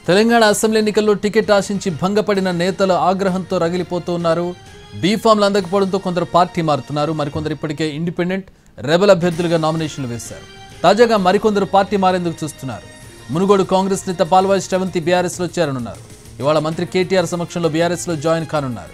Telangana assembly ఎన్నికల్లో ticket ఆశించి భంగపడిన నేతలు ఆగ్రహంతో రగిలిపోతూ ఉన్నారు బీఫామ్లు అందకపోవడంతో కొందరు పార్టీ మారుతున్నారు మరికొందరు ఇప్పటికే ఇండిపెండెంట్ రెబల్ అభ్యర్థులుగా నామినేషన్లు వేశారు తాజాగా మరికొందరు పార్టీ మారేందుకు చూస్తున్నారు మునుగోడు కాంగ్రెస్ నేత పాల్వాయి శ్రవంతి బీఆర్ఎస్లో చేరనున్నారు ఇవాళ మంత్రి కేటీఆర్ సమక్షంలో బీఆర్ఎస్లో జాయిన్ కానున్నారు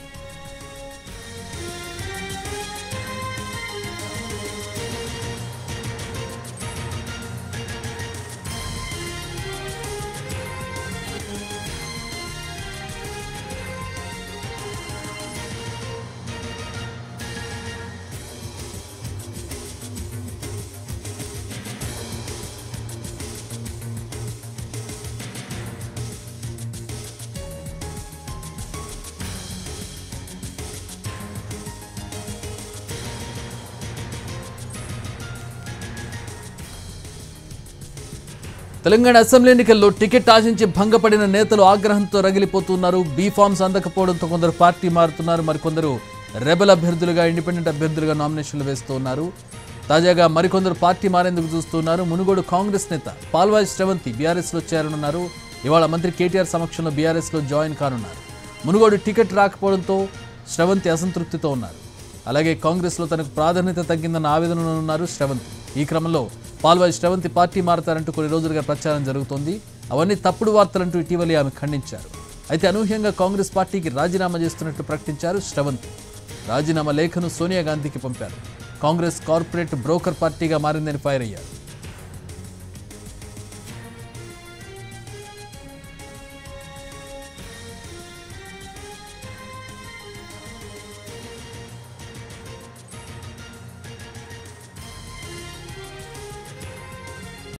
తెలంగాణ అసెంబ్లీ ఎన్నికల్లో టికెట్ ఆశించి భంగపడిన నేతలు ఆగ్రహంతో రగిలిపోతున్నారు బీ ఫామ్స్ అందకపోవడంతో కొందరు పార్టీ మారుతున్నారు మరికొందరు రెబల్ అభ్యర్థులుగా ఇండిపెండెంట్ అభ్యర్థులుగా నామినేషన్లు వేస్తూ ఉన్నారు తాజాగా మరికొందరు పార్టీ మారేందుకు చూస్తున్నారు మునుగోడు కాంగ్రెస్ నేత పాల్వాయి శ్రవంతి బీఆర్ఎస్లో చేరనున్నారు ఇవాళ మంత్రి కేటీఆర్ సమక్షంలో బీఆర్ఎస్లో జాయిన్ కానున్నారు మునుగోడు టికెట్ రాకపోవడంతో శ్రవంతి అసంతృప్తితో ఉన్నారు అలాగే కాంగ్రెస్లో తనకు ప్రాధాన్యత తగ్గిందన్న ఆవేదనలో ఉన్నారు శ్రవంతి ఈ క్రమంలో పాల్వాయి శ్రవంతి పార్టీ మారతారంటూ కొన్ని రోజులుగా ప్రచారం జరుగుతోంది అవన్నీ తప్పుడు వార్తలంటూ ఇటీవలే ఆమె ఖండించారు అయితే అనూహ్యంగా కాంగ్రెస్ పార్టీకి రాజీనామా చేస్తున్నట్టు ప్రకటించారు శ్రవంతి రాజీనామా లేఖను సోనియా గాంధీకి పంపారు కాంగ్రెస్ కార్పొరేట్ బ్రోకర్ పార్టీగా మారిందని ఫైర్ అయ్యారు